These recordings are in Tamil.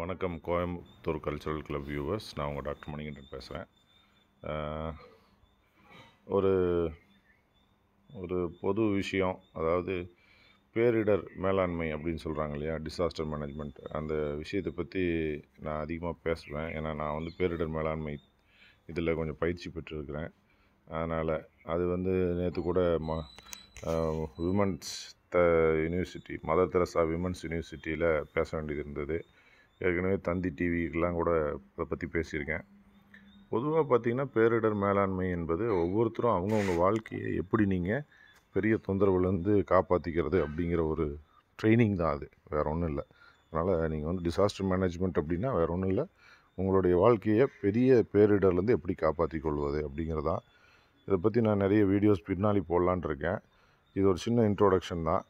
வணக்கம் கோயம்புத்தூர் கல்ச்சுரல் கிளப் வியூவர்ஸ் நான் உங்கள் டாக்டர் மணிகண்டன் பேசுகிறேன் ஒரு ஒரு பொது விஷயம் அதாவது பேரிடர் மேலாண்மை அப்படின்னு சொல்கிறாங்க இல்லையா டிசாஸ்டர் மேனேஜ்மெண்ட் அந்த விஷயத்தை பற்றி நான் அதிகமாக பேசுவேன் ஏன்னா நான் வந்து பேரிடர் மேலாண்மை இதில் கொஞ்சம் பயிற்சி பெற்றிருக்கிறேன் அதனால் அது வந்து நேற்று கூட ம women's the university Mother Teresa women's யூனிவர்சிட்டியில் பேச வேண்டியது இருந்தது ஏற்கனவே தந்தி டிவிக்கெலாம் கூட அதை பற்றி பேசியிருக்கேன் பொதுவாக பார்த்திங்கன்னா பேரிடர் மேலாண்மை என்பது ஒவ்வொருத்தரும் அவங்கவுங்க வாழ்க்கையை எப்படி நீங்கள் பெரிய தொந்தரவுலேருந்து காப்பாற்றிக்கிறது அப்படிங்கிற ஒரு ட்ரைனிங் தான் அது வேறு ஒன்றும் இல்லை அதனால் நீங்கள் வந்து டிசாஸ்டர் மேனேஜ்மெண்ட் அப்படின்னா வேறு ஒன்றும் இல்லை உங்களுடைய வாழ்க்கையை பெரிய பேரிடர்லேருந்து எப்படி காப்பாற்றிக் கொள்வது அப்படிங்கிறதான் இதை பற்றி நான் நிறைய வீடியோஸ் பின்னாடி போடலான் இருக்கேன் இது ஒரு சின்ன இன்ட்ரோடக்ஷன் தான்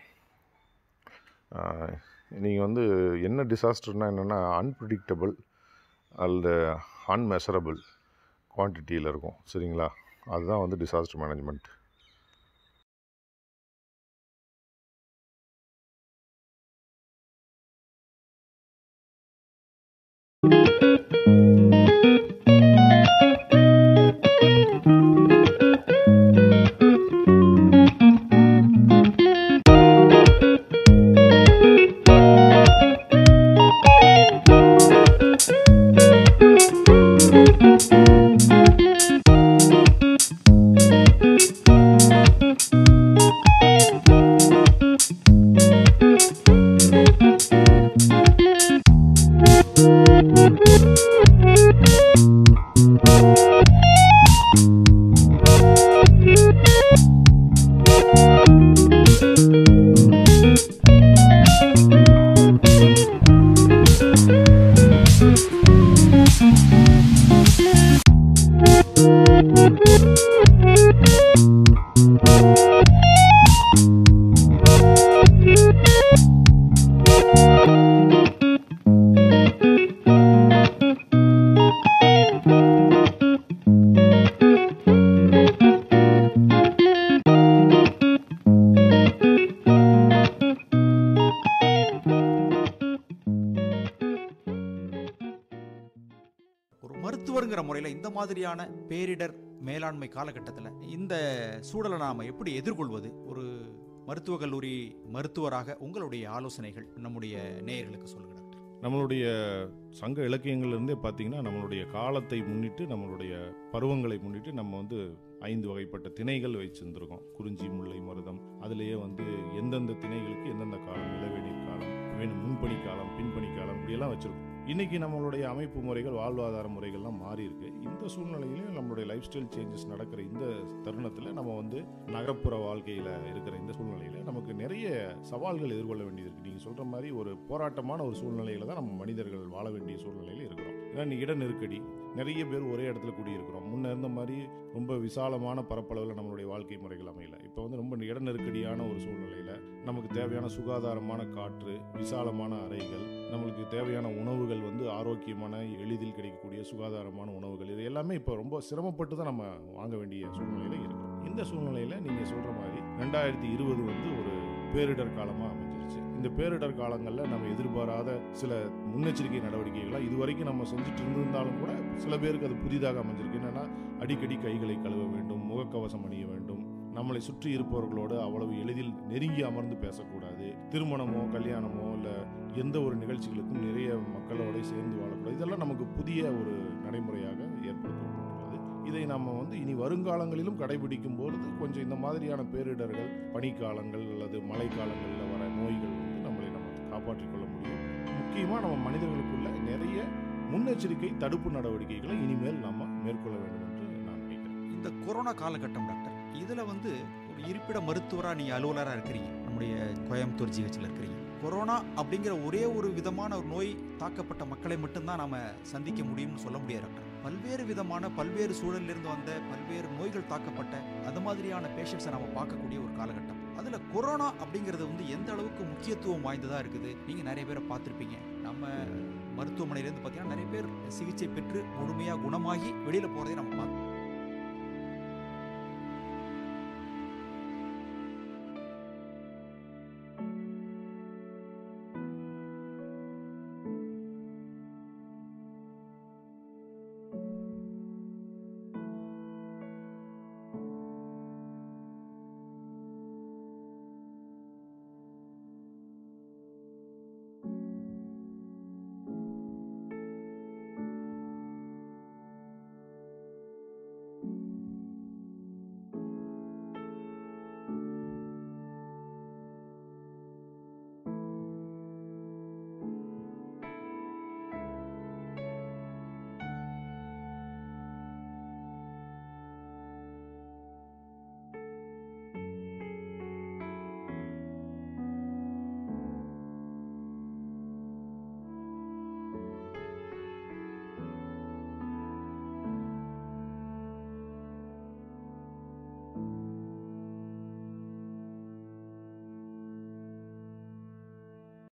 நீங்கள் வந்து என்ன டிசாஸ்டர்னால் என்னென்னா அன்பிரிடிக்டபிள் அல்லது அன்மெஷரபிள் குவான்டிட்டியில் இருக்கும் சரிங்களா அதுதான் வந்து டிசாஸ்டர் மேனேஜ்மெண்ட் ஒரு மருத்துவருங்கிற முறையில் இந்த மாதிரியான பேரிடர் மேலாண்மை காலகட்டத்தில் இந்த சூழலை நாம் எப்படி எதிர்கொள்வது ஒரு மருத்துவக் கல்லூரி மருத்துவராக உங்களுடைய ஆலோசனைகள் நம்முடைய நேயர்களுக்கு சொல்லுங்க டாக்டர் நம்மளுடைய சங்க இலக்கியங்கள்லேருந்தே பார்த்தீங்கன்னா நம்மளுடைய காலத்தை முன்னிட்டு நம்மளுடைய பருவங்களை முன்னிட்டு நம்ம வந்து ஐந்து வகைப்பட்ட திணைகள் வச்சிருந்துருக்கோம் குறிஞ்சி முல்லை மருதம் அதுலேயே வந்து எந்தெந்த திணைகளுக்கு எந்தெந்த காலம் இளவேநீர் காலம் வேணும் முன்பணி காலம் பின்பணி காலம் இப்படியெல்லாம் வச்சுருக்கோம் இன்றைக்கி நம்மளுடைய அமைப்பு முறைகள் வாழ்வாதார முறைகள்லாம் மாறி இருக்கு இந்த சூழ்நிலையிலையும் நம்மளுடைய லைஃப் ஸ்டைல் சேஞ்சஸ் நடக்கிற இந்த தருணத்தில் நம்ம வந்து நகர்ப்புற வாழ்க்கையில் இருக்கிற இந்த சூழ்நிலையில் நமக்கு நிறைய சவால்கள் எதிர்கொள்ள வேண்டியது இருக்குது நீங்கள் சொல்கிற மாதிரி ஒரு போராட்டமான ஒரு சூழ்நிலையில் தான் நம்ம மனிதர்கள் வாழ வேண்டிய சூழ்நிலையில் இருக்கிறோம் ஏன்னா இன்னைக்கு இட நெருக்கடி நிறைய பேர் ஒரே இடத்துல குடியிருக்கிறோம் முன்ன இருந்த மாதிரி ரொம்ப விசாலமான பரப்பளவில் நம்மளுடைய வாழ்க்கை முறைகள் அமையல இப்போ வந்து ரொம்ப இட நெருக்கடியான ஒரு சூழ்நிலையில் நமக்கு தேவையான சுகாதாரமான காற்று விசாலமான அறைகள் நம்மளுக்கு தேவையான உணவுகள் வந்து ஆரோக்கியமான எளிதில் கிடைக்கக்கூடிய சுகாதாரமான உணவுகள் இது எல்லாமே இப்போ ரொம்ப சிரமப்பட்டு தான் நம்ம வாங்க வேண்டிய சூழ்நிலையில் இருக்கிறோம் இந்த சூழ்நிலையில் நீங்கள் சொல்கிற மாதிரி ரெண்டாயிரத்தி இருபது வந்து ஒரு பேரிடர் காலமாக அமைஞ்சிருச்சு இந்த பேரிடர் காலங்களில் நம்ம எதிர்பாராத சில முன்னெச்சரிக்கை நடவடிக்கைகளை இதுவரைக்கும் நம்ம செஞ்சுட்டு இருந்திருந்தாலும் கூட சில பேருக்கு அது புதிதாக அமைஞ்சிருக்கு என்னென்னா அடிக்கடி கைகளை கழுவ வேண்டும் முகக்கவசம் அணிய வேண்டும் நம்மளை சுற்றி இருப்பவர்களோடு அவ்வளவு எளிதில் நெருங்கி அமர்ந்து பேசக்கூடாது திருமணமோ கல்யாணமோ இல்லை எந்த ஒரு நிகழ்ச்சிகளுக்கும் நிறைய மக்களோட சேர்ந்து வாழக்கூடாது இதெல்லாம் நமக்கு புதிய ஒரு நடைமுறையாக ஏற்படுத்தப்பட்டுள்ளது இதை நம்ம வந்து இனி வருங்காலங்களிலும் கடைபிடிக்கும் பொழுது கொஞ்சம் இந்த மாதிரியான பேரிடர்கள் பனிக்காலங்கள் அல்லது மழைக்காலங்களில் வர நோய்கள் வந்து நம்மளை நம்ம காப்பாற்றிக் கொள்ள முடியும் முக்கியமாக நம்ம மனிதர்களுக்குள்ள நிறைய முன்னெச்சரிக்கை தடுப்பு நடவடிக்கைகளை இனிமேல் நம்ம மேற்கொள்ள வேண்டும் என்று நான் நினைக்கிறேன் இந்த கொரோனா காலகட்டம் டாக்டர் இதில் வந்து ஒரு இருப்பிட மருத்துவராக நீங்கள் அலுவலராக இருக்கிறீங்க நம்முடைய கோயம்புத்தூர் ஜிஹெச்சில் இருக்கிறீங்க கொரோனா அப்படிங்கிற ஒரே ஒரு விதமான ஒரு நோய் தாக்கப்பட்ட மக்களை மட்டும்தான் நாம சந்திக்க முடியும்னு சொல்ல முடியாது டாக்டர் பல்வேறு விதமான பல்வேறு சூழலிலிருந்து வந்த பல்வேறு நோய்கள் தாக்கப்பட்ட அது மாதிரியான பேஷண்ட்ஸை நம்ம பார்க்கக்கூடிய ஒரு காலகட்டம் அதில் கொரோனா அப்படிங்கிறது வந்து எந்த அளவுக்கு முக்கியத்துவம் வாய்ந்ததாக இருக்குது நீங்கள் நிறைய பேரை பார்த்துருப்பீங்க நம்ம மருத்துவமனையிலேருந்து பார்த்தீங்கன்னா நிறைய பேர் சிகிச்சை பெற்று முழுமையாக குணமாகி வெளியில் போகிறதை நம்ம பார்த்து